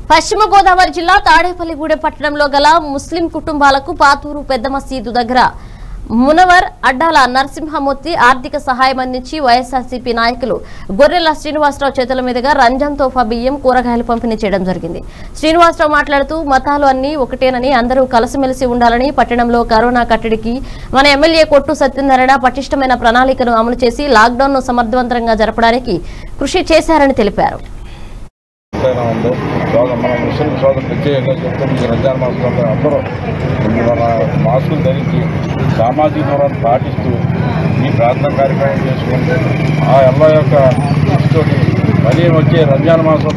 పశ్చిమ గోదావరి జిల్లా తాడేపల్లిగూడెం పట్టణంలో గల ముస్లిం కుటుంబాలకు పాతూరు పెద్ద మసీదు దగ్గర మునవర్ అడ్డాల నరసింహమూర్తి ఆర్థిక సహాయం అందించి వైఎస్ఆర్సీపీ నాయకులు గొర్రెల శ్రీనివాసరావు చేతుల మీదుగా రంజాన్ తోఫా బియ్యం కూరగాయలు పంపిణీ చేయడం జరిగింది శ్రీనివాసరావు మాట్లాడుతూ మతాలు అన్ని ఒకటేనని అందరూ కలిసిమెలిసి ఉండాలని పట్టణంలో కరోనా కట్టడికి మన ఎమ్మెల్యే కొట్టు సత్యనారాయణ పటిష్టమైన ప్రణాళికను అమలు చేసి లాక్డౌన్ ను సమర్థవంతంగా జరపడానికి కృషి చేశారని తెలిపారు ఎంతైనా ఉందో ఇవాళ మన ముస్లిం సోదరులు ప్రత్యేకంగా చెప్తున్న ఈ రంజాన్ మాసంలో అందరూ మన మాస్కులు ధరించి సామాజిక దూరాన్ని పాటిస్తూ ఈ ప్రార్థన కార్యక్రమం చేసుకుంటూ ఆ అల్లా యొక్క దృష్టితోటి మళ్ళీ వచ్చే రంజాన్ మాసం